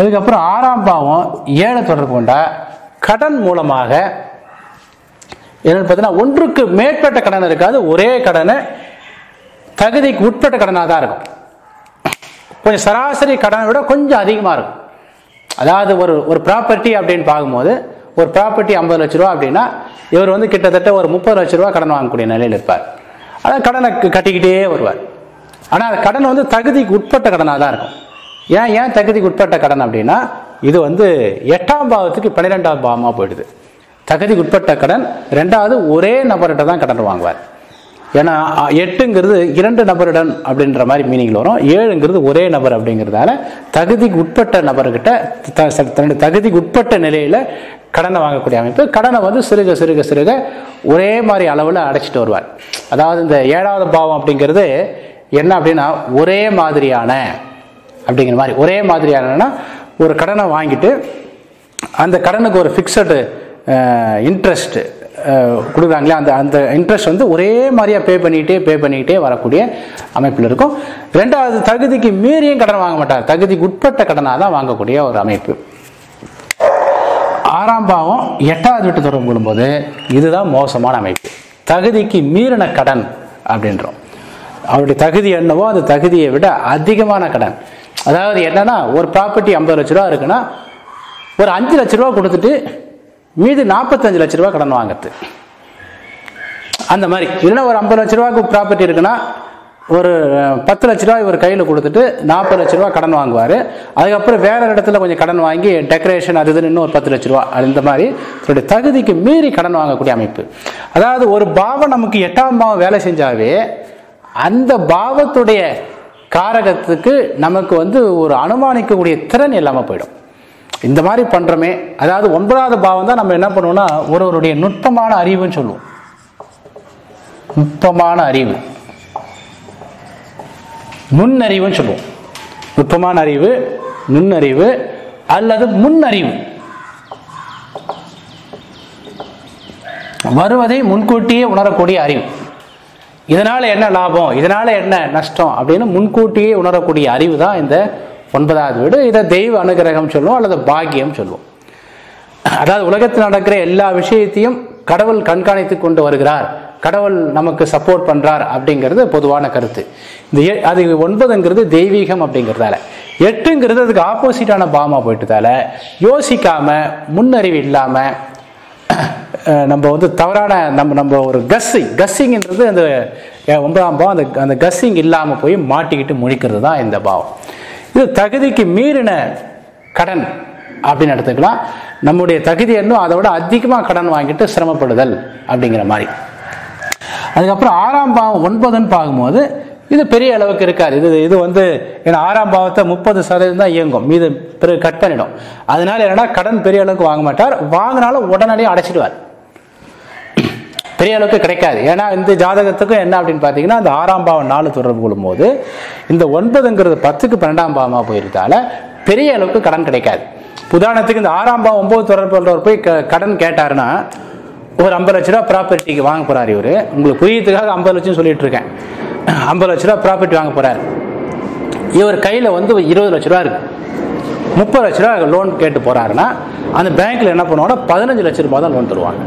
அதுக்கப்புறம் ஆறாம் பாவம் ஏழை தொடர்பு கொண்டா கடன் மூலமாக என்னன்னு பார்த்தீங்கன்னா ஒன்றுக்கு மேற்பட்ட கடன் இருக்காது ஒரே கடனை தகுதிக்கு உட்பட்ட கடனாக தான் இருக்கும் கொஞ்சம் சராசரி கடனை விட கொஞ்சம் அதிகமாக இருக்கும் அதாவது ஒரு ஒரு ப்ராப்பர்ட்டி அப்படின்னு பார்க்கும்போது ஒரு ப்ராப்பர்ட்டி ஐம்பது லட்ச ரூபா அப்படின்னா இவர் வந்து கிட்டத்தட்ட ஒரு முப்பது லட்ச ரூபா கடன் வாங்கக்கூடிய நிலையில் இருப்பார் ஆனால் கடனை க- கட்டிக்கிட்டே வருவார் ஆனால் அந்த கடன் வந்து தகுதிக்கு உட்பட்ட கடனாக தான் இருக்கும் ஏன் ஏன் தகுதிக்கு உட்பட்ட கடன் அப்படின்னா இது வந்து எட்டாம் பாவத்துக்கு பன்னிரெண்டாம் பாவமாக போயிடுது தகுதிக்கு உட்பட்ட கடன் ரெண்டாவது ஒரே நபர்கிட்ட தான் கடன் வாங்குவார் ஏன்னா அ, எட்டுங்கிறது இரண்டு நபரிடம் அப்படின்ற மாதிரி மீனிங்ல வரும் ஏழுங்கிறது ஒரே நபர் அப்படிங்கிறதால தகுதிக்கு உட்பட்ட நபர்கிட்ட த- ச- தன்னுடைய தகுதிக்கு உட்பட்ட நிலையில கடனை வாங்கக்கூடிய அமைப்பு கடனை வந்து சிறுக சிறுக சிறுக ஒரே மாதிரி அளவில் அடைச்சிட்டு வருவார் அதாவது இந்த ஏழாவது பாவம் அப்படிங்கிறது என்ன அப்படின்னா ஒரே மாதிரியான அப்படிங்கிற மாதிரி ஒரே மாதிரியானன்னா ஒரு கடனை வாங்கிட்டு அந்த கடனுக்கு ஒரு ஃபிக்ஸடு இன்ட்ரெஸ்ட் கொடுக்குறாங்களே அந்த அந்த இன்ட்ரெஸ்ட் வந்து ஒரே மாதிரியாக பே பண்ணிக்கிட்டே பே பண்ணிக்கிட்டே வரக்கூடிய அமைப்பில் இருக்கும் ரெண்டாவது தகுதிக்கு மீறியும் கடன் வாங்க மாட்டார் தகுதிக்கு உட்பட்ட கடனாக தான் வாங்கக்கூடிய ஒரு அமைப்பு ஆறாம் பாவம் எட்டாவது வீட்டு தொடர்பு கொள்ளும்போது இதுதான் மோசமான அமைப்பு தகுதிக்கு மீறின கடன் அப்படின்றோம் அவருடைய தகுதி என்னவோ அந்த தகுதியை விட அதிகமான கடன் அதாவது என்னன்னா ஒரு ப்ராப்பர்ட்டி ஐம்பது லட்ச ரூபா இருக்குன்னா ஒரு அஞ்சு லட்ச ரூபா கொடுத்துட்டு மீதி நாற்பத்தஞ்சு லட்ச ரூபா கடன் வாங்குறது அந்த மாதிரி இல்லைன்னா ஒரு ஐம்பது லட்ச ரூபாய்க்கு ப்ராப்பர்ட்டி இருக்குன்னா ஒரு அஹ், பத்து லட்ச ரூபா இவர் கையில் கொடுத்துட்டு நாற்பது லட்ச ரூபா கடன் வாங்குவார் அதுக்கப்புறம் வேற ஒரு இடத்துல கொஞ்சம் கடன் வாங்கி டெக்கரேஷன் அது இதுன்னு இன்னும் ஒரு பத்து லட்ச ரூபா இந்த மாதிரி தன்னுடைய தகுதிக்கு மீறி கடன் வாங்கக்கூடிய அமைப்பு அதாவது ஒரு பாவம் நமக்கு எட்டாம் பாவம் வேலை செஞ்சாவே அந்த பாவத்துடைய காரகத்துக்கு நமக்கு வந்து ஒரு அனுமானிக்கக்கூடிய திறன் இல்லாமல் போயிடும் இந்த மாதிரி பண்றோமே அதாவது ஒன்பதாவது பாவம் தான் நம்ம என்ன பண்ணுவோம்னா ஒருவருடைய நுட்பமான அறிவுன்னு சொல்லுவோம் நுட்பமான அறிவு நுண்ணறிவுன்னு சொல்லுவோம் நுட்பமான அறிவு நுண்ணறிவு அல்லது முன்னறிவு வருவதை முன்கூட்டியே உணரக்கூடிய அறிவு இதனால என்ன லாபம் இதனால என்ன நஷ்டம் அப்படின்னு முன்கூட்டியே உணரக்கூடிய அறிவு தான் இந்த ஒன்பதாவது வீடு இதை தெய்வ அனுகிரகம் சொல்லுவோம் அல்லது பாக்கியம் சொல்லுவோம் அதாவது உலகத்தில் நடக்கிற எல்லா விஷயத்தையும் கடவுள் கண்காணித்து கொண்டு வருகிறார் கடவுள் நமக்கு சப்போர்ட் பண்றார் அப்படிங்கிறது பொதுவான கருத்து இந்த எ- அது ஒன்பதுங்கிறது தெய்வீகம் அப்படிங்கிறதால எட்டுங்கிறது அதுக்கு ஆப்போசிட்டான பாவமா போயிட்டதால யோசிக்காம முன்னறிவு இல்லாம அஹ், நம்ம வந்து தவறான நம்ம நம்ம ஒரு கஸ்ஸிங் கஸ்ஸிங்ன்றது அந்த அஹ், ஒன்பதாம் பாவம் அந்த அந்த கஸ்ஸிங் இல்லாமல் போய் மாட்டிக்கிட்டு முழிக்கிறது தான் இந்த பாவம் இது தகுதிக்கு மீறின கடன் அப்படின்னு எடுத்துக்கலாம் நம்முடைய தகுதி இன்னும் அதை விட அதிகமாக கடன் வாங்கிட்டு சிரமப்படுதல் அப்படிங்கிற மாதிரி அதுக்கப்புறம் ஆறாம் பாவம் ஒன்பதுன்னு பார்க்கும்போது இது பெரிய அளவுக்கு இருக்காது இது இது வந்து ஏன்னா ஆறாம் பாவத்தை முப்பது சதவீதம் தான் இயங்கும் மீது பிறகு கட் பண்ணிடும் அதனால என்னன்னா கடன் பெரிய அளவுக்கு வாங்க மாட்டார் வாங்கினாலும் உடனடியாக அடைச்சிடுவார் பெரிய அளவுக்கு கிடைக்காது ஏன்னா இந்த ஜாதகத்துக்கும் என்ன அப்படின்னு பார்த்தீங்கன்னா அந்த ஆறாம் பாவம் நாலு தொடர்பு கொள்ளும்போது இந்த ஒன்பதுங்கிறது பத்துக்கு பன்னெண்டாம் பாவமாக போயிருந்தால பெரிய அளவுக்கு கடன் கிடைக்காது உதாரணத்துக்கு இந்த ஆறாம் பாவம் ஒன்பது தொடர்பு கொண்டவர் போய் க- கடன் கேட்டாருன்னா ஒரு ஐம்பது லட்ச ரூபா ப்ராப்பர்ட்டிக்கு வாங்க போறாரு இவரு உங்களுக்கு புரியறதுக்காக ஐம்பது லட்சம் சொல்லிட்டு இருக்கேன் ஐம்பது லட்ச ரூபா ப்ராப்பர்ட்டி வாங்க போறாரு இவர் கையில் வந்து இருபது லட்ச ரூபா இருக்கு முப்பது லட்ச ரூபா லோன் கேட்டு போறாருன்னா அந்த பேங்க்ல என்ன பண்ணுவாங்கன்னா பதினஞ்சு லட்ச ரூபாய் தான் லோன் தருவாங்க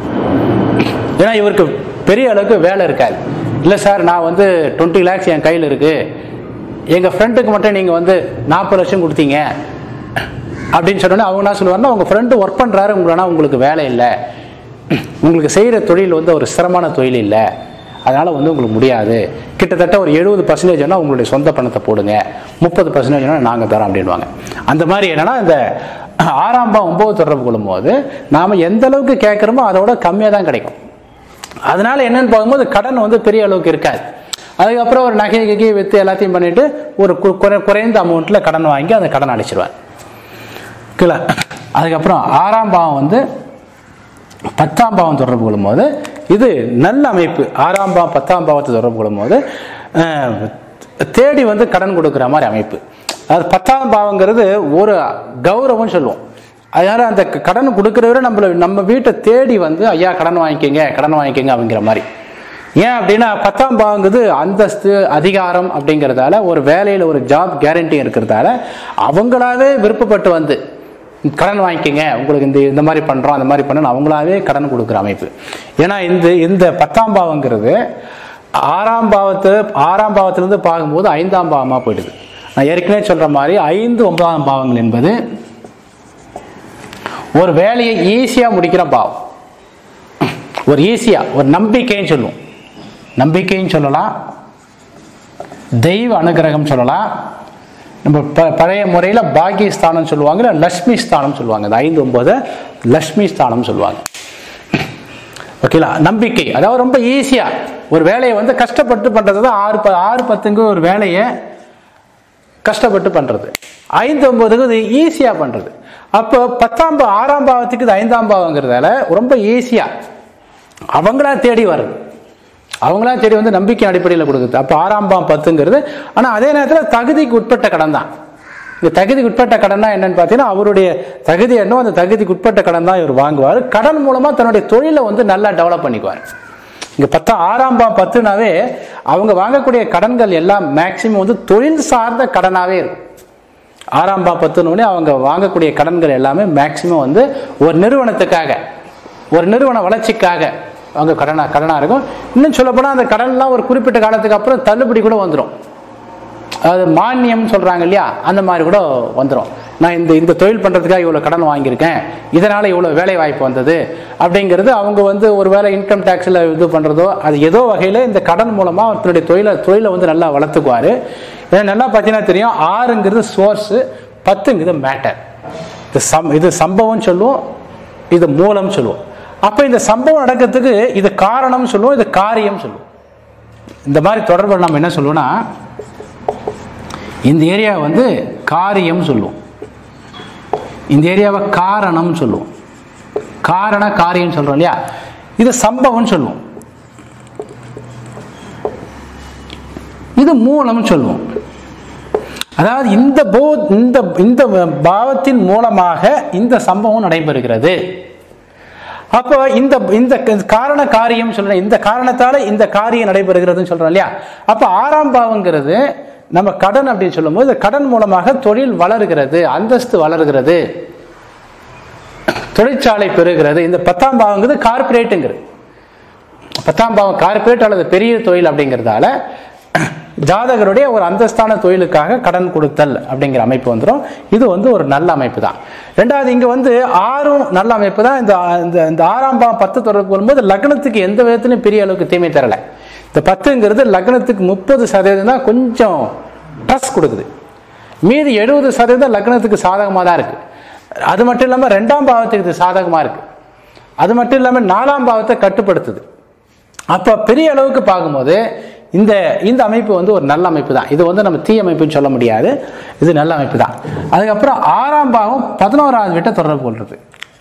ஏன்னா இவருக்கு பெரிய அளவுக்கு வேலை இருக்காது இல்லை சார் நான் வந்து டுவெண்ட்டி லேக்ஸ் என் கையில் இருக்கு எங்கள் ஃப்ரெண்டுக்கு மட்டும் நீங்கள் வந்து நாற்பது லட்சம் கொடுத்தீங்க அப்படின்னு சொன்னோன்னே அவங்க என்ன சொல்லுவாங்கன்னா உங்கள் ஃப்ரெண்டு ஒர்க் பண்ணுறாரு உங்களா உங்களுக்கு வேலை இல்லை உங்களுக்கு செய்கிற தொழில் வந்து ஒரு சிரமமான தொழில் இல்லை அதனால் வந்து உங்களுக்கு முடியாது கிட்டத்தட்ட ஒரு எழுபது பர்சன்டேஜ்னா உங்களுடைய சொந்த பணத்தை போடுங்க முப்பது பர்சன்டேஜ்னா நாங்கள் தரோம் அப்படின்வாங்க அந்த மாதிரி என்னன்னா இந்த ஆறாம் பாவம் ஒம்பது தொடர்பு கொள்ளும்போது நாம் எந்த அளவுக்கு கேட்குறோமோ அதோட கம்மியாக தான் கிடைக்கும் அதனால என்னன்னு பார்க்கும்போது கடன் வந்து பெரிய அளவுக்கு இருக்காது அதுக்கப்புறம் ஒரு நகை கிகை வித்து எல்லாத்தையும் பண்ணிட்டு ஒரு கு- குறை- குறைந்த அமௌண்ட்ல கடன் வாங்கி அந்த கடன் அடைச்சிருவார் கீழே அதுக்கப்புறம் ஆறாம் பாவம் வந்து பத்தாம் பாவம் தொடர்பு கொள்ளும்போது இது நல்ல அமைப்பு ஆறாம் பாவம் பத்தாம் பாவத்தை தொடர்பு கொள்ளும்போது அஹ், தேடி வந்து கடன் கொடுக்குற மாதிரி அமைப்பு அது பத்தாம் பாவங்கிறது ஒரு கௌரவம்னு சொல்லுவோம் அதனால அந்த க- கடன் கொடுக்குறவரை நம்மள நம்ம வீட்டை தேடி வந்து ஐயா கடன் வாங்கிக்கங்க கடன் வாங்கிக்கங்க அப்படிங்கிற மாதிரி ஏன் அப்படின்னா பத்தாம் பாவங்கிறது அந்தஸ்து அதிகாரம் அப்படிங்கிறதால ஒரு வேலையில் ஒரு ஜாப் கேரண்டி இருக்கிறதால அவங்களாவே விருப்பப்பட்டு வந்து கடன் வாங்கிக்கங்க உங்களுக்கு இந்த இந்த மாதிரி பண்ணுறோம் அந்த மாதிரி பண்ணணும் அவங்களாவே கடன் கொடுக்குற அமைப்பு ஏன்னா இந்த இந்த பத்தாம் பாவங்கிறது ஆறாம் பாவத்து ஆறாம் பாவத்திலிருந்து பார்க்கும்போது ஐந்தாம் பாவமாக போயிடுது நான் ஏற்கனவே சொல்கிற மாதிரி ஐந்து ஒன்பதாம் பாவங்கள் என்பது ஒரு வேலையை ஈஸியாக முடிக்கிற பாவம் ஒரு ஈஸியாக ஒரு நம்பிக்கைன்னு சொல்லுவோம் நம்பிக்கைன்னு சொல்லலாம் தெய்வ அனுகிரகம் சொல்லலாம் நம்ம ப பழைய முறையில் பாக்கியஸ்தானம் சொல்லுவாங்க இல்லை லக்ஷ்மி ஸ்தானம் சொல்லுவாங்க இந்த ஐந்து ஒன்பது லக்ஷ்மி ஸ்தானம் சொல்லுவாங்க ஓகேங்களா நம்பிக்கை அதாவது ரொம்ப ஈஸியாக ஒரு வேலையை வந்து கஷ்டப்பட்டு பண்ணுறது தான் ஆறு ப ஆறு பத்துங்க ஒரு வேலையை கஷ்டப்பட்டு பண்ணுறது ஐந்து ஒன்பதுக்கு இது ஈஸியாக பண்ணுறது அப்போ பத்தாம் பா ஆறாம் பாவத்துக்கு இது ஐந்தாம் பாவங்கிறதால ரொம்ப ஈஸியாக அவங்களா தேடி வருது அவங்களா தேடி வந்து நம்பிக்கை அடிப்படையில் கொடுக்குது அப்போ ஆறாம் பாவம் பத்துங்கிறது ஆனால் அதே நேரத்தில் தகுதிக்கு உட்பட்ட கடன் தான் இந்த தகுதிக்கு உட்பட்ட கடன்னா என்னன்னு பார்த்தீங்கன்னா அவருடைய தகுதி என்னோ அந்த தகுதிக்கு உட்பட்ட கடன் தான் இவர் வாங்குவார் கடன் மூலமாக தன்னுடைய தொழிலை வந்து நல்லா டெவலப் பண்ணிக்குவார் இங்க பத்தா ஆறாம் பாவம் பத்துனாவே அவங்க வாங்கக்கூடிய கடன்கள் எல்லாம் மேக்சிமம் வந்து தொழில் சார்ந்த கடனாவே இருக்கும் ஆறாம் பா பத்துனோடனே அவங்க வாங்கக்கூடிய கடன்கள் எல்லாமே மேக்சிமம் வந்து ஒரு நிறுவனத்துக்காக ஒரு நிறுவன வளர்ச்சிக்காக அவங்க கடனா கடனா இருக்கும் இன்னும் சொல்லப்போனால் அந்த கடன்லாம் ஒரு குறிப்பிட்ட காலத்துக்கு அப்புறம் தள்ளுபடி கூட வந்துடும் அது மானியம் சொல்றாங்க இல்லையா அந்த மாதிரி கூட வந்துடும் நான் இந்த இந்த தொழில் பண்றதுக்காக இவ்வளவு கடன் வாங்கியிருக்கேன் இதனால இவ்வளவு வேலை வாய்ப்பு வந்தது அப்படிங்கிறது அவங்க வந்து ஒரு வேலை இன்கம் டேக்ஸ்ல இது பண்றதோ அது ஏதோ வகையில இந்த கடன் மூலமா தன்னுடைய தொழிலை தொழிலை வந்து நல்லா வளர்த்துக்குவாரு ஏன்னா நல்லா பார்த்தீங்கன்னா தெரியும் ஆறுங்கிறது சோர்ஸ் பத்துங்கிறது மேட்டர் இது சம் இது சம்பவம் சொல்லுவோம் இது மூலம் சொல்லுவோம் அப்போ இந்த சம்பவம் நடக்கிறதுக்கு இது காரணம் சொல்லுவோம் இது காரியம் சொல்லுவோம் இந்த மாதிரி தொடர்பு நம்ம என்ன சொல்லுவோம்னா இந்த ஏரியா வந்து காரியம் சொல்லுவோம் இந்த ஏரியாவை காரணம் சொல்லுவோம் காரண காரியம் சொல்றோம் இல்லையா இது சம்பவம் சொல்லுவோம் இது மூலம் சொல்லுவோம் அதாவது இந்த போ இந்த இந்த பாவத்தின் மூலமாக இந்த சம்பவம் நடைபெறுகிறது அப்போ இந்த இந்த காரண காரியம் சொல்ற இந்த காரணத்தால இந்த காரியம் நடைபெறுகிறதுன்னு சொல்றோம் இல்லையா அப்போ ஆறாம் பாவங்கிறது நம்ம கடன் அப்படின்னு சொல்லும்போது இந்த கடன் மூலமாக தொழில் வளர்கிறது அந்தஸ்து வளர்கிறது தொழிற்சாலை பெறுகிறது இந்த பத்தாம் பாவங்கிறது கார்பரேட்டுங்கிறது பத்தாம் பாவம் கார்பரேட் அல்லது பெரிய தொழில் அப்படிங்கிறதால ஜாதகருடைய ஒரு அந்தஸ்தான தொழிலுக்காக கடன் கொடுத்தல் அப்படிங்கிற அமைப்பு வந்துடும் இது வந்து ஒரு நல்ல அமைப்பு தான் ரெண்டாவது இங்க வந்து ஆறும் நல்ல அமைப்பு தான் இந்த இந்த- இந்த ஆறாம் பாவம் பத்து தொடர்பு வரும்போது லக்னத்துக்கு எந்த விதத்திலும் பெரிய அளவுக்கு தீமை தரல இந்த பத்துங்கிறது லக்னத்துக்கு முப்பது சதவீதம் தான் கொஞ்சம் ட்ரஸ் கொடுக்குது மீதி எழுபது சதவீதம் லக்னத்துக்கு சாதகமாக தான் இருக்கு அது மட்டும் இல்லாமல் ரெண்டாம் பாவத்துக்கு இது சாதகமாக இருக்கு அது மட்டும் இல்லாமல் நாலாம் பாவத்தை கட்டுப்படுத்துது அப்போ பெரிய அளவுக்கு பார்க்கும்போது இந்த இந்த அமைப்பு வந்து ஒரு நல்ல அமைப்பு தான் இது வந்து நம்ம தீய அமைப்புன்னு சொல்ல முடியாது இது நல்ல அமைப்பு தான் அதுக்கப்புறம் ஆறாம் பாவம் பதினோராவது வீட்டை தொடர்பு கொள்றது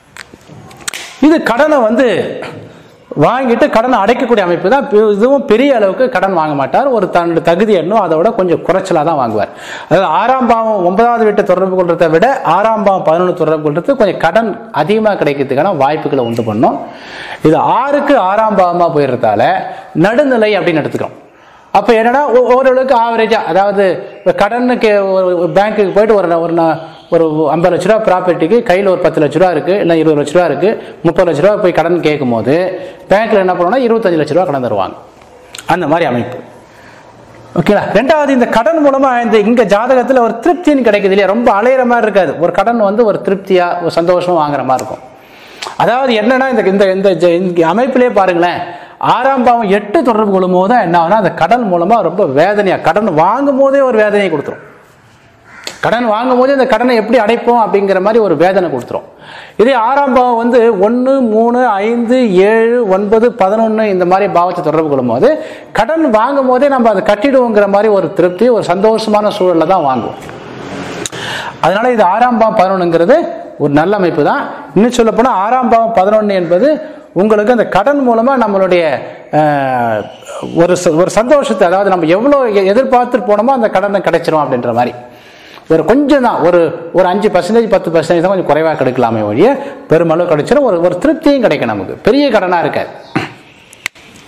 இது கடனை வந்து வாங்கிட்டு கடனை அடைக்கக்கூடிய அமைப்பு தான் பெ- இதுவும் பெரிய அளவுக்கு கடன் வாங்க மாட்டார் ஒரு தன்னுடைய தகுதி எண்ணும் அதை விட கொஞ்சம் குறைச்சலாக தான் வாங்குவார் அதாவது ஆறாம் பாவம் ஒன்பதாவது வீட்டை தொடர்பு கொள்றதை விட ஆறாம் பாவம் பதினொன்று தொடர்பு கொள்றது கொஞ்சம் கடன் அதிகமாக கிடைக்கிறதுக்கான வாய்ப்புகளை உண்டு பண்ணும் இது ஆறுக்கு ஆறாம் பாவமாக போயிடுறதால நடுநிலை அப்படின்னு எடுத்துக்கிறோம் அப்போ என்னன்னா ஒ- ஓரளவுக்கு ஆவரேஜா அதாவது இப்போ கடனுக்கு ஒரு பேங்க்குக்கு போயிட்டு ஒரு ஒரு நா- ஒரு ஐம்பது லட்ச ரூபா ப்ராப்பர்ட்டிக்கு கையில் ஒரு பத்து லட்ச ரூபா இருக்கு இல்லை இருபது லட்ச ரூபா இருக்கு முப்பது லட்ச ரூபா போய் கடன் கேட்கும் போது பேங்க்ல என்ன பண்ணுவோம்னா இருபத்தஞ்சு லட்ச ரூபா கடன் தருவாங்க அந்த மாதிரி அமைப்பு ஓகேங்களா ரெண்டாவது இந்த கடன் மூலமா இந்த இங்க ஜாதகத்துல ஒரு திருப்தின்னு கிடைக்குது இல்லையா ரொம்ப அலையிற மாதிரி இருக்காது ஒரு கடன் வந்து ஒரு திருப்தியா ஒரு சந்தோஷமா வாங்குற மாதிரி இருக்கும் அதாவது என்னன்னா இந்த இந்த இந்த ஜ- இந்த அமைப்பிலே பாருங்களேன் ஆறாம் பாவம் எட்டு தொடர்பு கொள்ளும் போது தான் என்ன ஆகும்னா அந்த கடன் மூலமா ரொம்ப வேதனையா கடன் வாங்கும் போதே ஒரு வேதனையை கொடுத்துரும் கடன் வாங்கும் போது இந்த கடனை எப்படி அடைப்போம் அப்படிங்கிற மாதிரி ஒரு வேதனை கொடுத்துரும் இதே ஆறாம் பாவம் வந்து ஒன்று மூணு ஐந்து ஏழு ஒன்பது பதினொன்று இந்த மாதிரி பாவத்தை தொடர்பு கொள்ளும் போது கடன் வாங்கும் போதே நம்ம அதை கட்டிடுவோங்கிற மாதிரி ஒரு திருப்தி ஒரு சந்தோஷமான சூழல்ல தான் வாங்குவோம் அதனால இது ஆறாம் பாவம் பதினொன்றுங்கிறது ஒரு நல்ல அமைப்பு தான் இன்னும் சொல்ல போனால் ஆறாம் பாவம் பதினொன்று என்பது உங்களுக்கு அந்த கடன் மூலமா நம்மளுடைய அஹ், ஒரு ச- ஒரு சந்தோஷத்தை அதாவது நம்ம எவ்வளோ எ- எதிர்பார்த்து போனோமோ அந்த கடனை கிடைச்சிரும் அப்படின்ற மாதிரி ஒரு கொஞ்சம் தான் ஒரு ஒரு அஞ்சு பர்சன்டேஜ் பத்து பர்சன்டேஜ் தான் கொஞ்சம் குறைவாக கிடைக்கலாமே ஒழிய பெருமளவு கிடைச்சிடும் ஒரு ஒரு திருப்தியும் கிடைக்கும் நமக்கு பெரிய கடனாக இருக்காது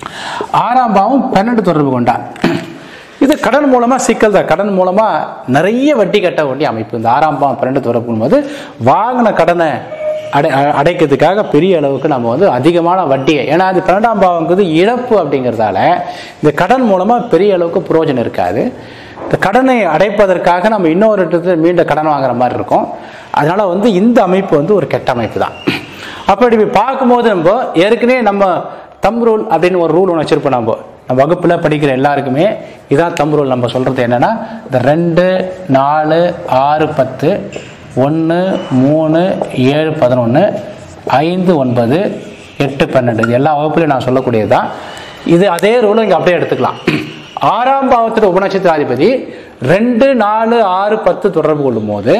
ஆறாம் பாவம் பன்னெண்டு தொடர்பு கொண்டா இது கடன் மூலமா சிக்கல் தான் கடன் மூலமா நிறைய வட்டி கட்ட வேண்டிய அமைப்பு இந்த ஆறாம் பாவம் பன்னெண்டு தொடர்பு போது வாங்கின கடனை அடை அ- அடைக்கிறதுக்காக பெரிய அளவுக்கு நம்ம வந்து அதிகமான வட்டியை ஏன்னா அது பன்னெண்டாம் பாவங்கிறது இழப்பு அப்படிங்கிறதால இந்த கடன் மூலமா பெரிய அளவுக்கு பிரயோஜனம் இருக்காது இந்த கடனை அடைப்பதற்காக நம்ம இன்னொரு இடத்துல மீண்டும் கடன் வாங்குற மாதிரி இருக்கும் அதனால வந்து இந்த அமைப்பு வந்து ஒரு கெட்ட அமைப்பு தான் அப்படி இப்படி பார்க்கும்போது நம்ம ஏற்கனவே நம்ம தம் ரூல் அப்படின்னு ஒரு ரூல் ஒன்று வச்சிருப்போம் நம்ம நம்ம வகுப்பில் படிக்கிற எல்லாருக்குமே இதான் தம் ரூல் நம்ம சொல்றது என்னன்னா இந்த ரெண்டு நாலு ஆறு பத்து ஒன்று மூணு ஏழு பதினொன்று ஐந்து ஒன்பது எட்டு பன்னெண்டு இது எல்லா வகுப்புலையும் நான் சொல்லக்கூடியது தான் இது அதே ரூலும் இங்கே அப்படியே எடுத்துக்கலாம் ஆறாம் பாவத்தில் உபநட்சத்திராதிபதி ரெண்டு நாலு ஆறு பத்து தொடர்பு கொள்ளும் போது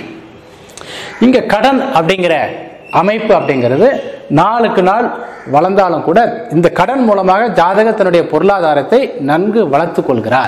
இங்க கடன் அப்படிங்கிற அமைப்பு அப்படிங்கிறது நாளுக்கு நாள் வளர்ந்தாலும் கூட இந்த கடன் மூலமாக ஜாதகர் தன்னுடைய பொருளாதாரத்தை நன்கு வளர்த்துக் கொள்கிறார்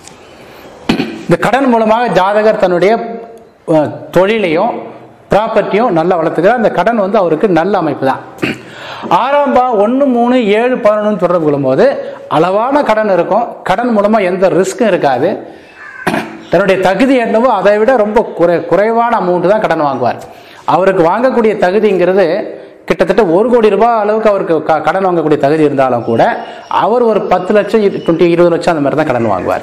இந்த கடன் மூலமாக ஜாதகர் தன்னுடைய அஹ், தொழிலையும் ப்ராப்பர்ட்டியும் நல்லா வளர்த்துக்கிறார் அந்த கடன் வந்து அவருக்கு நல்ல அமைப்பு தான் ஆறாம் பாவம் ஒன்று மூணு ஏழு பதினொன்று தொடர்பு கொள்ளும்போது அளவான கடன் இருக்கும் கடன் மூலமாக எந்த ரிஸ்க்கும் இருக்காது தன்னுடைய தகுதி என்னவோ அதை விட ரொம்ப குறை குறைவான அமௌண்ட் தான் கடன் வாங்குவார் அவருக்கு வாங்கக்கூடிய தகுதிங்கிறது கிட்டத்தட்ட ஒரு கோடி ரூபாய் அளவுக்கு அவருக்கு க- கடன் வாங்கக்கூடிய தகுதி இருந்தாலும் கூட அவர் ஒரு பத்து லட்சம் டுவெண்ட்டி இருபது லட்சம் அந்த மாதிரி தான் கடன் வாங்குவார்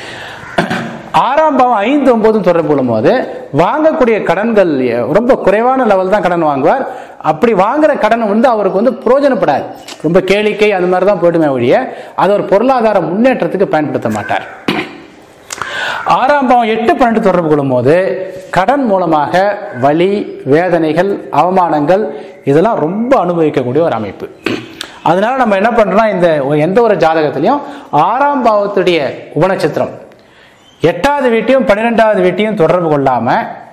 ஆறாம் பாவம் ஐந்து ஒன்பதும் தொடர்பு கொள்ளும்போது வாங்கக்கூடிய கடன்கள் ரொம்ப குறைவான லெவல் தான் கடன் வாங்குவார் அப்படி வாங்குற கடன் வந்து அவருக்கு வந்து பிரயோஜனப்படாது ரொம்ப கேளிக்கை அந்த மாதிரி தான் போயிடுமே ஒழிய அது ஒரு பொருளாதார முன்னேற்றத்துக்கு பயன்படுத்த மாட்டார் ஆறாம் பாவம் எட்டு பன்னெண்டு தொடர்பு கொள்ளும்போது கடன் மூலமாக வலி வேதனைகள் அவமானங்கள் இதெல்லாம் ரொம்ப அனுபவிக்கக்கூடிய ஒரு அமைப்பு அதனால நம்ம என்ன பண்றோம்னா இந்த எந்த ஒரு ஜாதகத்திலையும் ஆறாம் பாவத்துடைய உபநட்சத்திரம் எட்டாவது வீட்டையும் பன்னிரெண்டாவது வீட்டையும் தொடர்பு கொள்ளாம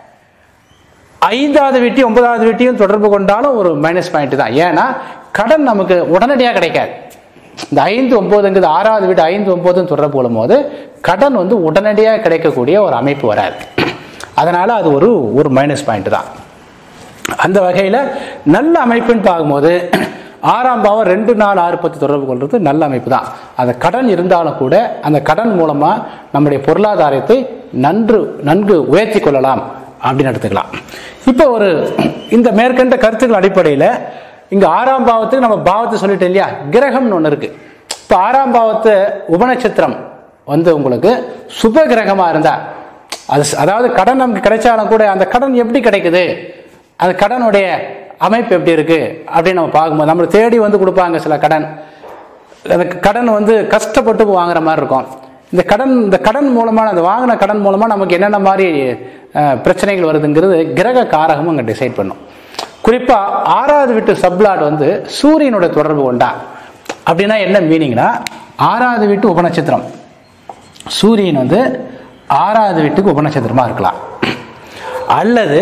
ஐந்தாவது வீட்டையும் ஒன்பதாவது வீட்டையும் தொடர்பு கொண்டாலும் ஒரு மைனஸ் பாயிண்ட் தான் ஏன்னா கடன் நமக்கு உடனடியாக கிடைக்காது இந்த ஐந்து ஒன்பதுங்கிறது ஆறாவது வீடு ஐந்து ஒன்பதும் தொடர்பு கொள்ளும்போது கடன் வந்து உடனடியாக கிடைக்கக்கூடிய ஒரு அமைப்பு வராது அதனால அது ஒரு ஒரு மைனஸ் பாயிண்ட் தான் அந்த வகையில் நல்ல அமைப்புன்னு பார்க்கும்போது ஆறாம் பாவம் ரெண்டு நாலு ஆறு பத்து தொடர்பு கொள்வது நல்ல அமைப்பு தான் அந்த கடன் இருந்தாலும் கூட அந்த கடன் மூலமா நம்முடைய பொருளாதாரத்தை நன்று நன்கு உயர்த்தி கொள்ளலாம் அப்படின்னு எடுத்துக்கலாம் இப்போ ஒரு இந்த மேற்கண்ட கருத்துக்கள் அடிப்படையில் இங்க ஆறாம் பாவத்துக்கு நம்ம பாவத்தை சொல்லிட்டோம் இல்லையா கிரகம்னு ஒன்று இருக்கு இப்போ ஆறாம் பாவத்து உபநட்சத்திரம் வந்து உங்களுக்கு சுப கிரகமா இருந்தா அது அதாவது கடன் நமக்கு கிடைச்சாலும் கூட அந்த கடன் எப்படி கிடைக்குது அந்த கடனுடைய அமைப்பு எப்படி இருக்கு அப்படின்னு நம்ம பார்க்கும்போது நம்மளை தேடி வந்து கொடுப்பாங்க சில கடன் அந்த கடன் வந்து கஷ்டப்பட்டு வாங்குற மாதிரி இருக்கும் இந்த கடன் இந்த கடன் மூலமா அந்த வாங்கின கடன் மூலமா நமக்கு என்னென்ன மாதிரி அஹ், பிரச்சனைகள் வருதுங்கிறது கிரக காரகமும் அங்கே டிசைட் பண்ணும் குறிப்பா ஆறாவது வீட்டு சப்ளாட் வந்து சூரியனோட தொடர்பு கொண்டா அப்படின்னா என்ன மீனிங்னா ஆறாவது வீட்டு உபநட்சத்திரம் சூரியன் வந்து ஆறாவது வீட்டுக்கு உபநட்சத்திரமா இருக்கலாம் அல்லது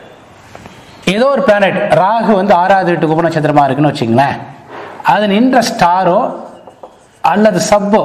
ஏதோ ஒரு பிளானட் ராகு வந்து ஆறாவது வீட்டுக்கு உபநட்சத்திரமா இருக்குன்னு வச்சுங்களேன் அது நின்ற ஸ்டாரோ அல்லது சப்போ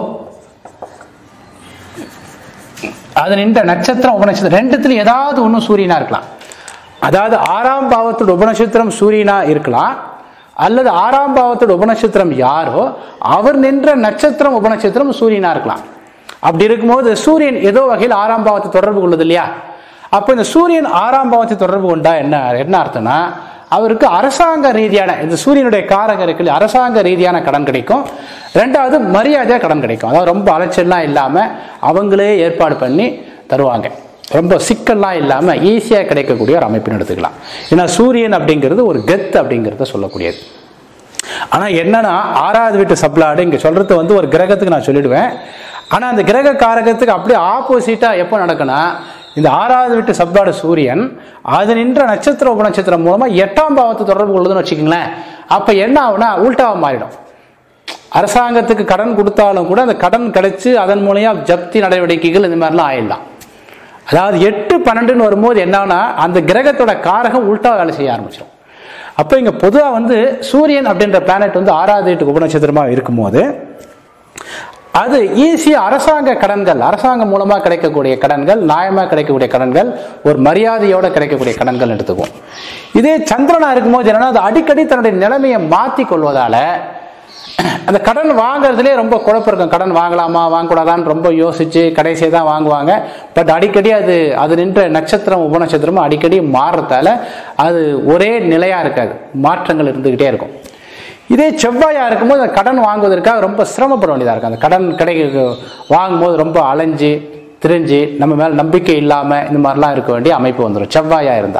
அது நின்ற நட்சத்திரம் உபநட்சத்திரம் ரெண்டுத்துல ஏதாவது ஒன்றும் சூரியனா இருக்கலாம் அதாவது ஆறாம் பாவத்தோட உபநட்சத்திரம் சூரியனா இருக்கலாம் அல்லது ஆறாம் பாவத்தோட உபநட்சத்திரம் யாரோ அவர் நின்ற நட்சத்திரம் உபநட்சத்திரம் சூரியனா இருக்கலாம் அப்படி இருக்கும்போது சூரியன் ஏதோ வகையில் ஆறாம் பாவத்தை தொடர்பு கொள்ளுது இல்லையா அப்போ இந்த சூரியன் ஆறாம் பாவத்தை தொடர்பு கொண்டா என்ன என்ன அர்த்தம்னா அவருக்கு அரசாங்க ரீதியான இந்த சூரியனுடைய காரகம் இருக்கு இல்லையா, அரசாங்க ரீதியான கடன் கிடைக்கும் ரெண்டாவது மரியாதையாக கடன் கிடைக்கும் அதாவது ரொம்ப அலைச்சல்லாம் இல்லாமல் அவங்களே ஏற்பாடு பண்ணி தருவாங்க ரொம்ப சிக்கல்லாம் இல்லாமல் ஈஸியாக கிடைக்கக்கூடிய ஒரு அமைப்புன்னு எடுத்துக்கலாம் ஏன்னா சூரியன் அப்படிங்கிறது ஒரு கெத் அப்படிங்கிறத சொல்லக்கூடியது ஆனால் என்னன்னா ஆறாவது வீட்டு சப்ளாடு இங்கே சொல்றது வந்து ஒரு கிரகத்துக்கு நான் சொல்லிடுவேன் ஆனால் அந்த கிரக காரகத்துக்கு அப்படியே ஆப்போசிட்டாக எப்போ நடக்குன்னா இந்த ஆறாவது வீட்டு சப்ளாடு சூரியன் அது நின்ற நட்சத்திர உபநட்சத்திரம் மூலமா எட்டாம் பாவத்தை தொடர்பு கொள்ளுதுன்னு வச்சுக்கோங்களேன் அப்போ என்ன ஆகுனா உல்டாவாக மாறிடும் அரசாங்கத்துக்கு கடன் கொடுத்தாலும் கூட அந்த கடன் கிடைச்சு அதன் மூலியா ஜப்தி நடவடிக்கைகள் இந்த மாதிரிலாம் ஆயிடலாம் அதாவது எட்டு பன்னெண்டுன்னு வரும்போது என்னன்னா அந்த கிரகத்தோட காரகம் உல்டா வேலை செய்ய ஆரம்பிச்சிடும் அப்போ இங்கே பொதுவாக வந்து சூரியன் அப்படின்ற பிளானட் வந்து ஆறாவது வீட்டுக்கு உபநட்சத்திரமாக இருக்கும்போது அது ஈஸியாக அரசாங்க கடன்கள் அரசாங்கம் மூலமாக கிடைக்கக்கூடிய கடன்கள் நியாயமாக கிடைக்கக்கூடிய கடன்கள் ஒரு மரியாதையோட கிடைக்கக்கூடிய கடன்கள் எடுத்துக்கும் இதே சந்திரனா இருக்கும்போது என்னன்னா அது அடிக்கடி தன்னுடைய நிலைமையை மாற்றி கொள்வதால அந்த கடன் வாங்குறதுலே ரொம்ப குழப்பம் இருக்கும் கடன் வாங்கலாமா வாங்கக்கூடாதான்னு ரொம்ப யோசிச்சு கடைசியை தான் வாங்குவாங்க பட் அடிக்கடி அது அது நின்ற நட்சத்திரம் உபநட்சத்திரமும் அடிக்கடி மாறுறதால அது ஒரே நிலையா இருக்காது மாற்றங்கள் இருந்துகிட்டே இருக்கும் இதே செவ்வாயா இருக்கும்போது அந்த கடன் வாங்குவதற்காக ரொம்ப சிரமப்பட வேண்டியதாக இருக்கும் அந்த கடன் கிடைக்க வாங்கும்போது ரொம்ப அலைஞ்சு திரிஞ்சு நம்ம மேல நம்பிக்கை இல்லாம இந்த மாதிரிலாம் இருக்க வேண்டிய அமைப்பு வந்துடும் செவ்வாயா இருந்தா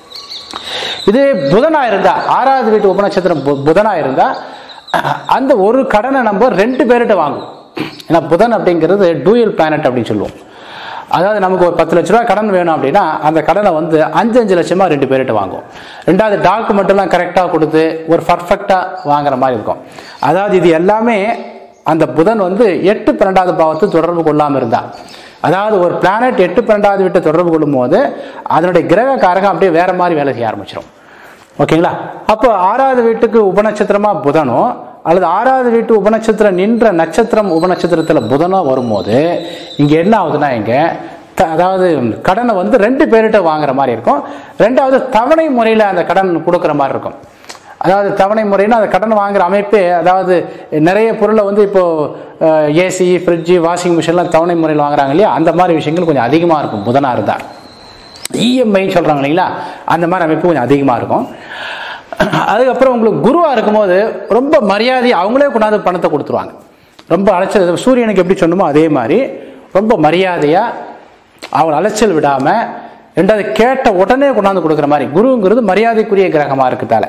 இது புதனா இருந்தா ஆறாவது வீட்டு உபநட்சத்திரம் பு- புதனா இருந்தா அந்த ஒரு கடனை நம்ம ரெண்டு பேர்கிட்ட வாங்குவோம் ஏன்னா புதன் அப்படிங்கிறது டூயல் பிளானட் அப்படின்னு சொல்லுவோம் அதாவது நமக்கு ஒரு பத்து லட்ச ரூபா கடன் வேணும் அப்படின்னா அந்த கடனை வந்து அஞ்சு அஞ்சு லட்சமா ரெண்டு பேர்கிட்ட வாங்குவோம் ரெண்டாவது டாக்குமெண்ட் எல்லாம் கரெக்டாக கொடுத்து ஒரு பர்ஃபெக்டாக வாங்குற மாதிரி இருக்கும் அதாவது இது எல்லாமே அந்த புதன் வந்து எட்டு பன்னெண்டாவது பாவத்தை தொடர்பு கொள்ளாமல் இருந்தா அதாவது ஒரு பிளானட் எட்டு பன்னெண்டாவது வீட்டை தொடர்பு கொள்ளும் போது அதனுடைய கிரக காரகம் அப்படியே வேற மாதிரி வேலை செய்ய ஆரம்பிச்சிடும் ஓகேங்களா அப்போ ஆறாவது வீட்டுக்கு உபநட்சத்திரமா புதனோ அல்லது ஆறாவது வீட்டு உபநட்சத்திரம் நின்ற நட்சத்திரம் உபநட்சத்திரத்துல புதனோ வரும்போது இங்க என்ன ஆகுதுன்னா இங்க த- அதாவது கடனை வந்து ரெண்டு பேர்கிட்ட வாங்குற மாதிரி இருக்கும் ரெண்டாவது தவணை முறையில் அந்த கடன் கொடுக்குற மாதிரி இருக்கும் அதாவது தவணை முறைன்னா அந்த கடன் வாங்குற அமைப்பே அதாவது நிறைய பொருளை வந்து இப்போ ஏசி ஃப்ரிட்ஜு வாஷிங் மிஷின்லாம் தவணை முறையில் வாங்குறாங்க இல்லையா அந்த மாதிரி விஷயங்கள் கொஞ்சம் அதிகமாக இருக்கும் புதனாக இருந்தால் இஎம்ஐன்னு சொல்கிறாங்க இல்லைங்களா அந்த மாதிரி அமைப்பு கொஞ்சம் அதிகமாக இருக்கும் அதுக்கப்புறம் உங்களுக்கு குருவாக இருக்கும்போது ரொம்ப மரியாதை அவங்களே கொண்டாந்து பணத்தை கொடுத்துருவாங்க ரொம்ப அலைச்சல் சூரியனுக்கு எப்படி சொன்னமோ அதே மாதிரி ரொம்ப மரியாதையாக அவங்களை அலைச்சல் விடாமல் ரெண்டாவது கேட்ட உடனே கொண்டாந்து கொடுக்குற மாதிரி குருங்கிறது மரியாதைக்குரிய கிரகமாக இருக்கிறதால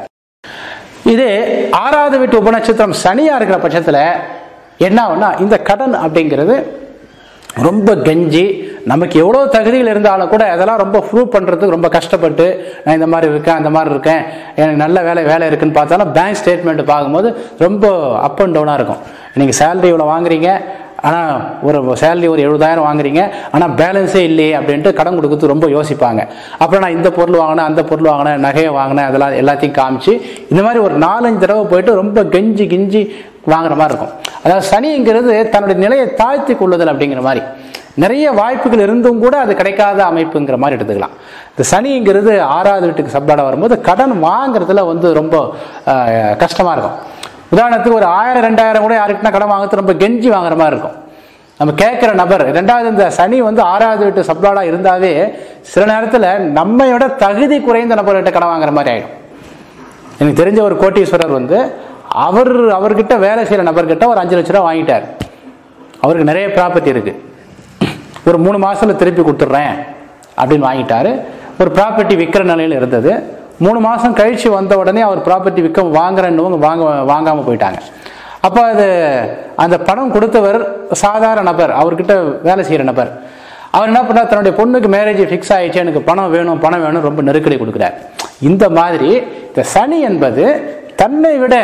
இது ஆறாவது வீட்டு உபநட்சத்திரம் சனியா இருக்கிற பட்சத்துல என்ன ஆகும்னா இந்த கடன் அப்படிங்கிறது ரொம்ப கெஞ்சி நமக்கு எவ்வளோ தகுதிகள் இருந்தாலும் கூட அதெல்லாம் ரொம்ப ப்ரூவ் பண்ணுறதுக்கு ரொம்ப கஷ்டப்பட்டு நான் இந்த மாதிரி இருக்கேன் அந்த மாதிரி இருக்கேன் எனக்கு நல்ல வேலை வேலை இருக்குன்னு பார்த்தாலும் பேங்க் ஸ்டேட்மெண்ட் பார்க்கும்போது ரொம்ப அப் அண்ட் டவுனாக இருக்கும் நீங்கள் சேலரி இவ்வளோ வாங்குறீங்க ஆனால் ஒரு சேலரி ஒரு எழுபதாயிரம் வாங்குறீங்க ஆனால் பேலன்ஸே இல்லையே அப்படின்ட்டு கடன் கொடுக்கறது ரொம்ப யோசிப்பாங்க அப்புறம் நான் இந்த பொருள் வாங்கினேன் அந்த பொருள் வாங்கினேன் நகையை வாங்கினேன் அதெல்லாம் எல்லாத்தையும் காமிச்சு இந்த மாதிரி ஒரு நாலஞ்சு தடவை போயிட்டு ரொம்ப கெஞ்சி கிஞ்சி வாங்குற மாதிரி இருக்கும் அதாவது சனிங்கிறது தன்னுடைய நிலையை தாழ்த்தி கொள்ளுதல் அப்படிங்கிற மாதிரி நிறைய வாய்ப்புகள் இருந்தும் கூட அது கிடைக்காத அமைப்புங்கிற மாதிரி எடுத்துக்கலாம் இந்த சனிங்கிறது ஆறாவது வீட்டுக்கு சப்பாடா வரும்போது கடன் வாங்குறதுல வந்து ரொம்ப ஆஹ், கஷ்டமா இருக்கும் உதாரணத்துக்கு ஒரு ஆயிரம் ரெண்டாயிரம் கூட யாருக்குன்னா கடன் வாங்குறது ரொம்ப கெஞ்சி வாங்குற மாதிரி இருக்கும் நம்ம கேட்குற நபர் ரெண்டாவது இந்த சனி வந்து ஆறாவது வீட்டு சப்ளாடா இருந்தாவே சில நேரத்தில் நம்மையோட தகுதி குறைந்த நபர்கிட்ட கடன் வாங்குற மாதிரி ஆயிடும் எனக்கு தெரிஞ்ச ஒரு கோட்டீஸ்வரர் வந்து அவர் அவர்கிட்ட வேலை செய்கிற நபர்கிட்ட ஒரு அஞ்சு லட்ச ரூபா வாங்கிட்டார் அவருக்கு நிறைய ப்ராப்பர்ட்டி இருக்கு ஒரு மூணு மாசத்துல திருப்பி கொடுத்துட்றேன் அப்படின்னு வாங்கிட்டாரு ஒரு ப்ராப்பர்ட்டி விற்கிற நிலையில் இருந்தது மூணு மாசம் கழிச்சு வந்த உடனே அவர் ப்ராப்பர்ட்டி விற்க வாங்குறேன்னு வாங்க வாங்காம போயிட்டாங்க அப்போ அது அந்த பணம் கொடுத்தவர் சாதாரண நபர் அவர்கிட்ட வேலை செய்கிற நபர் அவர் என்ன பண்ணார் தன்னுடைய பொண்ணுக்கு மேரேஜ் ஃபிக்ஸ் ஆயிடுச்சு எனக்கு பணம் வேணும் பணம் வேணும் ரொம்ப நெருக்கடி கொடுக்குறார் இந்த மாதிரி இந்த சனி என்பது தன்னை விட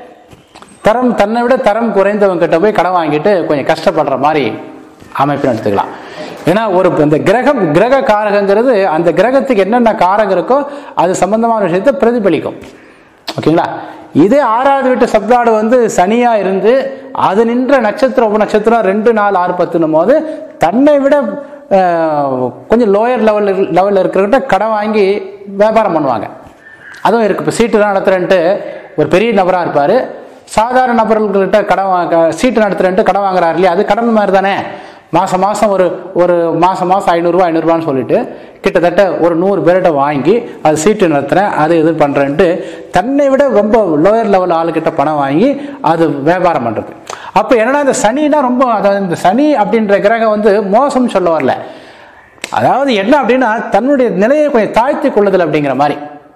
தரம் தன்னை விட தரம் குறைந்தவங்க கிட்ட போய் கடன் வாங்கிட்டு கொஞ்சம் கஷ்டப்படுற மாதிரி அமைப்புன்னு எடுத்துக்கலாம் ஏன்னா ஒரு இந்த கிரகம் கிரக காரகங்கிறது அந்த கிரகத்துக்கு என்னென்ன காரகம் இருக்கோ அது சம்பந்தமான விஷயத்தை பிரதிபலிக்கும் ஓகேங்களா இதே ஆறாவது வீட்டு சப்தாடு வந்து சனியா இருந்து அது நின்ற நட்சத்திரம் உப நட்சத்திரம் ரெண்டு நாலு ஆறு பத்துனும் போது தன்னை விட அஹ், கொஞ்சம் லோயர் லெவல் லெவலில் இருக்கிறவங்கிட்ட கடன் வாங்கி வியாபாரம் பண்ணுவாங்க அதுவும் இருக்கு இப்போ சீட்டு நடத்துறேன்ட்டு ஒரு பெரிய நபராக இருப்பார் சாதாரண நபர்கள்கிட்ட கடன் வாங்க சீட்டு நடத்துறேன்ட்டு கடன் வாங்குறாரு இல்லையா அது கடன் மாதிரி தானே மாதம் மாதம் ஒரு ஒரு மாதம் மாதம் ஐநூறுரூவா ஐநூறுரூவான்னு சொல்லிட்டு கிட்டத்தட்ட ஒரு நூறு பேர்கிட்ட வாங்கி அது சீட்டு நடத்துகிறேன் அது இது பண்ணுறேன்ட்டு தன்னை விட ரொம்ப லோயர் லெவல் ஆளுக்கிட்ட பணம் வாங்கி அது வியாபாரம் பண்ணுறது அப்போ என்னன்னா இந்த சனினா ரொம்ப அதாவது இந்த சனி அப்படின்ற கிரகம் வந்து மோசம் சொல்ல வரல அதாவது என்ன அப்படின்னா தன்னுடைய நிலையை கொஞ்சம் தாழ்த்தி கொள்ளுதல் அப்படிங்கிற மாதிரி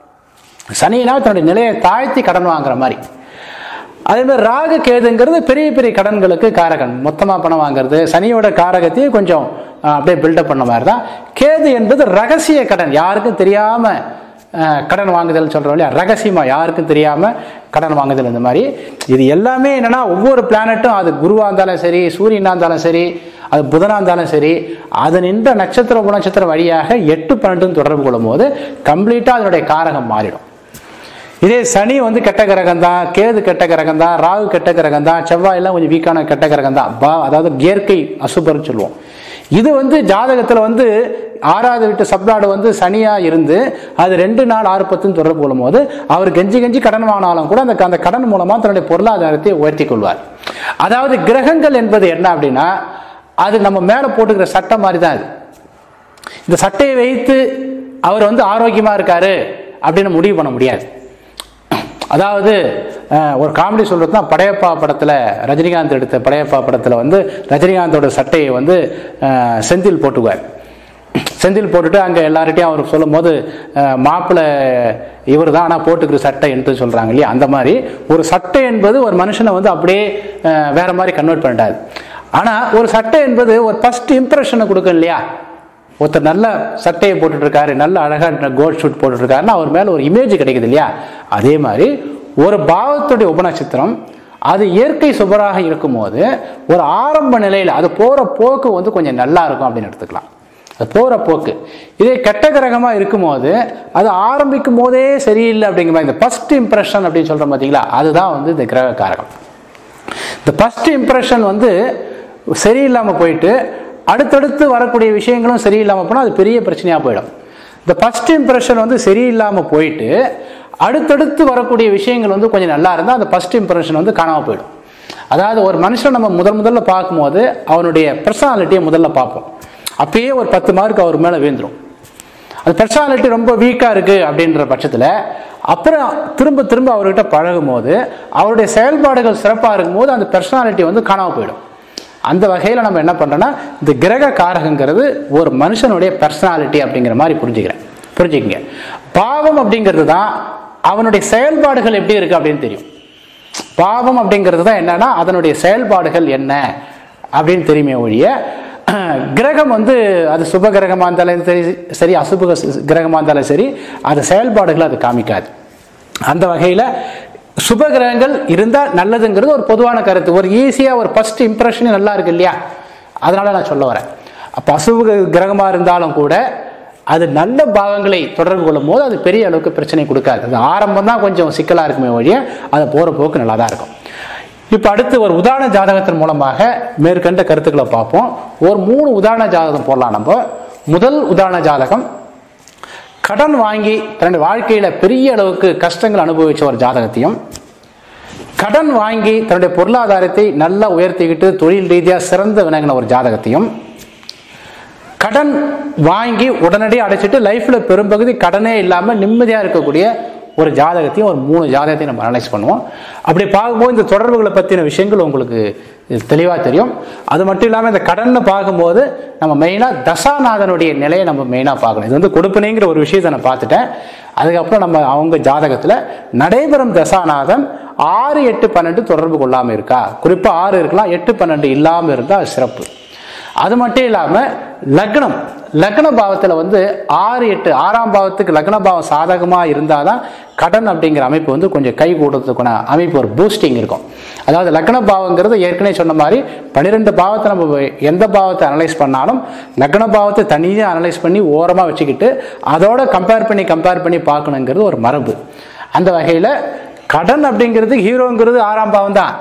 சனினா தன்னுடைய நிலையை தாழ்த்தி கடன் வாங்குற மாதிரி அதே மாதிரி ராகு கேதுங்கிறது பெரிய பெரிய கடன்களுக்கு காரகன் மொத்தமாக பணம் வாங்குறது சனியோட காரகத்தையும் கொஞ்சம் அஹ், அப்படியே பில்டப் பண்ண மாதிரி தான் கேது என்பது ரகசிய கடன் யாருக்கும் தெரியாம அஹ், கடன் வாங்குதல் சொல்றோம் இல்லையா ரகசியமா யாருக்கும் தெரியாம கடன் வாங்குதல் இந்த மாதிரி இது எல்லாமே என்னன்னா ஒவ்வொரு பிளானட்டும் அது குருவா இருந்தாலும் சரி சூரியனா இருந்தாலும் சரி அது புதனா இருந்தாலும் சரி அது நின்ற நட்சத்திர உபநட்சத்திரம் வழியாக எட்டு பன்னெண்டும் தொடர்பு கொள்ளும் போது கம்ப்ளீட்டா அதனுடைய காரகம் மாறிடும் இதே சனி வந்து கெட்ட கிரகம் தான் கேது கெட்ட கிரகம் தான் ராகு கெட்ட கிரகம் தான் செவ்வாய் எல்லாம் கொஞ்சம் வீக்கான கெட்ட கிரகம் தான் பா அதாவது இயற்கை அசுபர்னு சொல்லுவோம் இது வந்து ஜாதகத்துல வந்து ஆறாவது வீட்டு சப்ளாடு வந்து சனியா இருந்து அது ரெண்டு நாள் ஆறு பத்துன்னு தொடர்பு கொள்ளும் போது அவர் கெஞ்சி கெஞ்சி கடன் வாங்கினாலும் கூட அந்த அந்த கடன் மூலமா தன்னுடைய பொருளாதாரத்தை உயர்த்தி கொள்வார் அதாவது கிரகங்கள் என்பது என்ன அப்படின்னா அது நம்ம மேலே போட்டுக்கிற சட்டை மாதிரி தான் அது இந்த சட்டையை வைத்து அவர் வந்து ஆரோக்கியமா இருக்காரு அப்படின்னு முடிவு பண்ண முடியாது அதாவது அஹ், ஒரு காமெடி சொல்றது தான் படையப்பா படத்தில் ரஜினிகாந்த் எடுத்த படையப்பா படத்தில் வந்து ரஜினிகாந்தோட சட்டையை வந்து அஹ், செந்தில் போட்டுக்குவார் செந்தில் போட்டுட்டு அங்கே எல்லார்கிட்டையும் அவர் சொல்லும் போது மாப்பிள்ளை இவர் தான் ஆனால் போட்டுக்கிற சட்டை என்று சொல்கிறாங்க இல்லையா அந்த மாதிரி ஒரு சட்டை என்பது ஒரு மனுஷனை வந்து அப்படியே அஹ், வேற மாதிரி கன்வெர்ட் பண்ணிட்டாரு ஆனால் ஒரு சட்டை என்பது ஒரு ஃபர்ஸ்ட் இம்ப்ரெஷனை கொடுக்கும் இல்லையா ஒருத்தர் நல்ல சட்டையை போட்டுட்டு இருக்காரு நல்ல அழகாக கோல்ட் ஷூட் போட்டுட்டு இருக்காருன்னா அவர் மேலே ஒரு இமேஜ் கிடைக்குது இல்லையா அதே மாதிரி ஒரு பாவத்துடைய உபநட்சத்திரம் அது இயற்கை சுபராக இருக்கும்போது ஒரு ஆரம்ப நிலையில் அது போகிற போக்கு வந்து கொஞ்சம் நல்லா இருக்கும் அப்படின்னு எடுத்துக்கலாம் அது போகிற போக்கு இதே கெட்ட கிரகமாக இருக்கும்போது அது ஆரம்பிக்கும் போதே சரியில்லை அப்படிங்கிற மாதிரி இந்த ஃபர்ஸ்ட் இம்ப்ரெஷன் அப்படின்னு சொல்கிறோம் பார்த்தீங்களா அதுதான் வந்து இந்த கிரக காரகம் இந்த ஃபர்ஸ்ட் இம்ப்ரெஷன் வந்து சரியில்லாமல் போயிட்டு அடுத்தடுத்து வரக்கூடிய விஷயங்களும் சரியில்லாமல் போனால் அது பெரிய பிரச்சனையாக போயிடும் இந்த ஃபர்ஸ்ட் இம்ப்ரெஷன் வந்து சரியில்லாமல் போயிட்டு அடுத்தடுத்து வரக்கூடிய விஷயங்கள் வந்து கொஞ்சம் நல்லா இருந்தால் அந்த ஃபர்ஸ்ட் இம்ப்ரெஷன் வந்து காணாமல் போயிடும் அதாவது ஒரு மனுஷன் நம்ம முதல் முதல்ல பார்க்கும்போது அவனுடைய பர்சனாலிட்டியை முதல்ல பார்ப்போம் அப்பயே ஒரு பத்து மார்க் அவர் மேலே வீழ்ந்துரும் அது பர்சனாலிட்டி ரொம்ப வீக்காக இருக்குது அப்படின்ற பட்சத்தில் அப்புறம் திரும்ப திரும்ப அவர்கிட்ட பழகும் போது அவருடைய செயல்பாடுகள் சிறப்பாக இருக்கும்போது அந்த பர்சனாலிட்டி வந்து காணாமல் போயிடும் அந்த வகையில் நம்ம என்ன பண்ணுறோன்னா இந்த கிரக காரகங்கிறது ஒரு மனுஷனுடைய பர்சனாலிட்டி அப்படிங்கிற மாதிரி புரிஞ்சுக்கிறேன் புரிஞ்சுக்கங்க பாவம் அப்படிங்கிறது தான் அவனுடைய செயல்பாடுகள் எப்படி இருக்குது அப்படின்னு தெரியும் பாவம் அப்படிங்கிறது தான் என்னன்னா அதனுடைய செயல்பாடுகள் என்ன அப்படின்னு தெரியுமே ஒழிய கிரகம் வந்து அது சுப கிரகமாக இருந்தாலும் சரி சரி அசுப கிரகமாக இருந்தாலும் சரி அது செயல்பாடுகளை அது காமிக்காது அந்த வகையில் சுப கிரகங்கள் இருந்தால் நல்லதுங்கிறது ஒரு பொதுவான கருத்து ஒரு ஈஸியாக ஒரு ஃபர்ஸ்ட் இம்ப்ரெஷனே நல்லா இருக்கு இல்லையா அதனால நான் சொல்ல வரேன் அப்போ அசுப கிரகமாக இருந்தாலும் கூட அது நல்ல பாகங்களை தொடர்பு கொள்ளும் போது அது பெரிய அளவுக்கு பிரச்சனை கொடுக்காது அது ஆரம்பம் தான் கொஞ்சம் சிக்கலாக இருக்குமே ஒழிய அது போகிற போக்கு நல்லா தான் இருக்கும் இப்போ அடுத்து ஒரு உதாரண ஜாதகத்தின் மூலமாக மேற்கண்ட கருத்துக்களை பார்ப்போம் ஒரு மூணு உதாரண ஜாதகம் போடலாம் நம்ம முதல் உதாரண ஜாதகம் கடன் வாங்கி தன்னுடைய வாழ்க்கையில பெரிய அளவுக்கு கஷ்டங்கள் அனுபவிச்ச ஒரு ஜாதகத்தையும் கடன் வாங்கி தன்னுடைய பொருளாதாரத்தை நல்லா உயர்த்திக்கிட்டு தொழில் ரீதியாக சிறந்த விளங்கின ஒரு ஜாதகத்தையும் கடன் வாங்கி உடனடியாக அடைச்சிட்டு லைஃப்ல பெரும்பகுதி கடனே இல்லாமல் நிம்மதியாக இருக்கக்கூடிய ஒரு ஜாதகத்தையும் ஒரு மூணு ஜாதகத்தையும் நம்ம அனலைஸ் பண்ணுவோம் அப்படி பார்க்கும்போது இந்த தொடர்புகளை பற்றின விஷயங்கள் உங்களுக்கு தெளிவாக தெரியும் அது மட்டும் இல்லாமல் இந்த கடன்னு பார்க்கும்போது நம்ம மெயினாக தசாநாதனுடைய நிலையை நம்ம மெயினாக பார்க்கணும் இது வந்து கொடுப்பனைங்கிற ஒரு விஷயத்தை நான் பார்த்துட்டேன் அதுக்கப்புறம் நம்ம அவங்க ஜாதகத்தில் நடைபெறும் தசாநாதன் ஆறு எட்டு பன்னெண்டு தொடர்பு கொள்ளாமல் இருக்கா குறிப்பாக ஆறு இருக்கலாம் எட்டு பன்னெண்டு இல்லாமல் இருந்தால் அது சிறப்பு அது மட்டும் இல்லாமல் லக்னம் லக்ன பாவத்தில் வந்து ஆறு எட்டு ஆறாம் பாவத்துக்கு லக்ன பாவம் சாதகமாக இருந்தால் தான் கடன் அப்படிங்கிற அமைப்பு வந்து கொஞ்சம் கை கூடுறதுக்கான அமைப்பு ஒரு பூஸ்டிங் இருக்கும் அதாவது லக்ன பாவங்கிறது ஏற்கனவே சொன்ன மாதிரி பன்னிரெண்டு பாவத்தை நம்ம எந்த பாவத்தை அனலைஸ் பண்ணாலும் லக்ன பாவத்தை தனியாக அனலைஸ் பண்ணி ஓரமாக வச்சுக்கிட்டு அதோட கம்பேர் பண்ணி கம்பேர் பண்ணி பார்க்கணுங்கிறது ஒரு மரபு அந்த வகையில் கடன் அப்படிங்கிறது ஹீரோங்கிறது ஆறாம் பாவம் தான்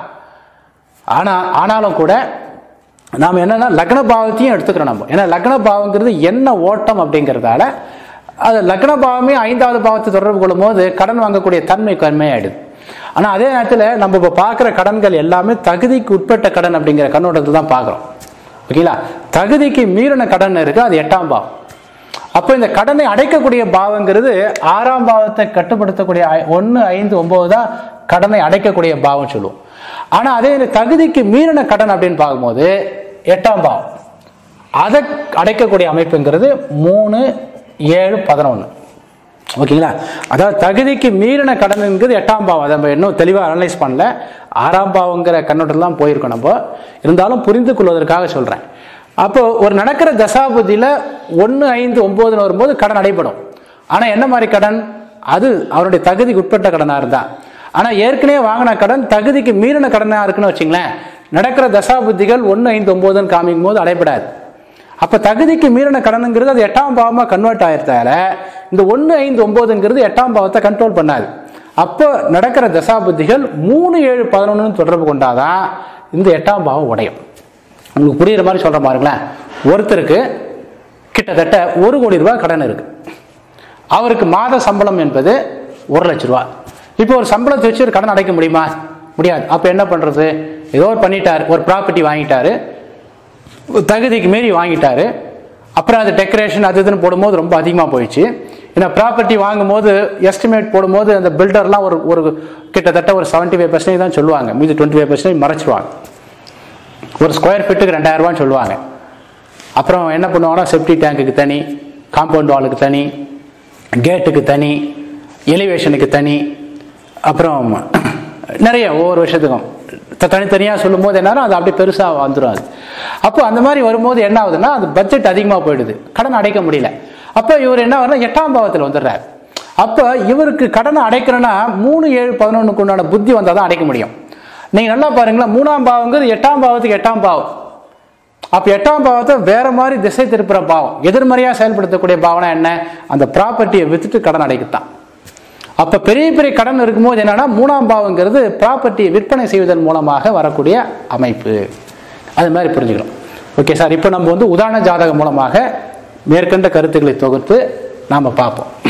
ஆனால் ஆனாலும் கூட நாம் என்னன்னா லக்ன பாவத்தையும் எடுத்துக்கிறோம் நம்ம ஏன்னா லக்ன பாவங்கிறது என்ன ஓட்டம் அப்படிங்கிறதால அது லக்ன பாவமே ஐந்தாவது பாவத்தை தொடர்பு கொள்ளும் போது கடன் வாங்கக்கூடிய தன்மை கம்மியாயிடுது ஆனால் அதே நேரத்தில் நம்ம இப்போ பார்க்குற கடன்கள் எல்லாமே தகுதிக்கு உட்பட்ட கடன் அப்படிங்கிற கண்ணோட்டத்தை தான் பார்க்குறோம் ஓகேங்களா தகுதிக்கு மீறின கடன் இருக்குது அது எட்டாம் பாவம் அப்போ இந்த கடனை அடைக்கக்கூடிய பாவங்கிறது ஆறாம் பாவத்தை கட்டுப்படுத்தக்கூடிய ஒன்று ஐந்து ஒன்பது தான் கடனை அடைக்கக்கூடிய பாவம் சொல்லுவோம் ஆனால் அதே இந்த தகுதிக்கு மீறின கடன் அப்படின்னு பார்க்கும்போது எட்டாம் பாவம் அதை அடைக்கக்கூடிய அமைப்புங்கிறது மூணு ஏழு பதினொன்று ஓகேங்களா அதாவது தகுதிக்கு மீறின கடனுங்கிறது எட்டாம் பாவம் அதை நம்ம இன்னும் தெளிவாக அனலைஸ் பண்ணல ஆறாம் பாவங்கிற கண்ணோட்டம் தான் போயிருக்கோம் நம்ம இருந்தாலும் புரிந்து கொள்வதற்காக சொல்கிறேன் அப்போ ஒரு நடக்கிற தசாபதியில் ஒன்று ஐந்து ஒம்போதுன்னு வரும்போது கடன் அடைபடும் ஆனால் என்ன மாதிரி கடன் அது அவருடைய தகுதிக்கு உட்பட்ட கடனாக இருந்தால் ஆனால் ஏற்கனவே வாங்கின கடன் தகுதிக்கு மீறின கடனாக இருக்குன்னு வச்சுங்களேன் நடக்கிற தசாபுத்திகள் ஒன்று ஐந்து ஒம்போதுன்னு காமிக்கும் போது அடைபடாது அப்போ தகுதிக்கு மீறின கடனுங்கிறது அது எட்டாம் பாவமாக கன்வெர்ட் ஆயிருந்தால இந்த ஒன்று ஐந்து ஒம்போதுங்கிறது எட்டாம் பாவத்தை கண்ட்ரோல் பண்ணாது அப்போ நடக்கிற தசாபுத்திகள் மூணு ஏழு பதினொன்று தொடர்பு கொண்டாதான் இந்த எட்டாம் பாவம் உடையும் உங்களுக்கு புரியுற மாதிரி சொல்கிற பாருங்களேன் ஒருத்தருக்கு கிட்டத்தட்ட ஒரு கோடி ரூபாய் கடன் இருக்கு அவருக்கு மாத சம்பளம் என்பது ஒரு லட்ச ரூபா இப்போ ஒரு சம்பளத்தை வச்சு ஒரு கடன் அடைக்க முடியுமா முடியாது அப்போ என்ன பண்ணுறது ஏதோ ஒரு பண்ணிட்டார் ஒரு ப்ராப்பர்ட்டி வாங்கிட்டாரு ஒரு தகுதிக்கு மீறி வாங்கிட்டாரு அப்புறம் அது டெக்கரேஷன் அது இதுன்னு போடும்போது ரொம்ப அதிகமாக போயிடுச்சு ஏன்னா ப்ராப்பர்ட்டி வாங்கும்போது எஸ்டிமேட் போடும்போது அந்த பில்டர்லாம் ஒரு ஒரு கிட்டத்தட்ட ஒரு செவன்ட்டி ஃபைவ் பர்சன்டேஜ் தான் சொல்லுவாங்க மீதி டுவெண்ட்டி ஃபைவ் பர்சன்டேஜ் மறைச்சிருவாங்க ஒரு ஸ்கொயர் ஃபீட்டுக்கு ரெண்டாயிரம் ரூபான்னு சொல்லுவாங்க அப்புறம் என்ன பண்ணுவாங்கன்னா செப்டி டேங்குக்கு தனி காம்பவுண்ட் வாலுக்கு தனி கேட்டுக்கு தனி எலிவேஷனுக்கு தனி அப்புறம் நிறைய ஒவ்வொரு வருஷத்துக்கும் த- தனித்தனியாக சொல்லும்போது என்னன்னா அது அப்படியே பெருசாக வந்துடும் அது அப்போ அந்த மாதிரி வரும்போது என்ன ஆகுதுன்னா அது பட்ஜெட் அதிகமாக போயிடுது கடன் அடைக்க முடியல அப்போ இவர் என்ன ஆகுதுன்னா எட்டாம் பாவத்தில் வந்துடுறாரு அப்போ இவருக்கு கடனை அடைக்கணும்னா மூணு ஏழு பதினொன்றுக்கு உண்டான புத்தி வந்தால் தான் அடைக்க முடியும் நீங்கள் நல்லா பாருங்களேன் மூணாம் பாவங்கிறது எட்டாம் பாவத்துக்கு எட்டாம் பாவம் அப்ப எட்டாம் பாவத்தை வேற மாதிரி திசை திருப்புற பாவம் எதிர்மறையா செயல்படுத்தக்கூடிய பாவனை என்ன அந்த ப்ராப்பர்ட்டியை வித்துட்டு கடன் அடைக்கத்தான் அப்ப பெரிய பெரிய கடன் இருக்கும்போது என்னன்னா மூணாம் பாவங்கிறது ப்ராப்பர்ட்டியை விற்பனை செய்வதன் மூலமாக வரக்கூடிய அமைப்பு அது மாதிரி புரிஞ்சுக்கணும் ஓகே சார் இப்போ நம்ம வந்து உதாரண ஜாதகம் மூலமாக மேற்கண்ட கருத்துக்களை தொகுத்து நாம பார்ப்போம்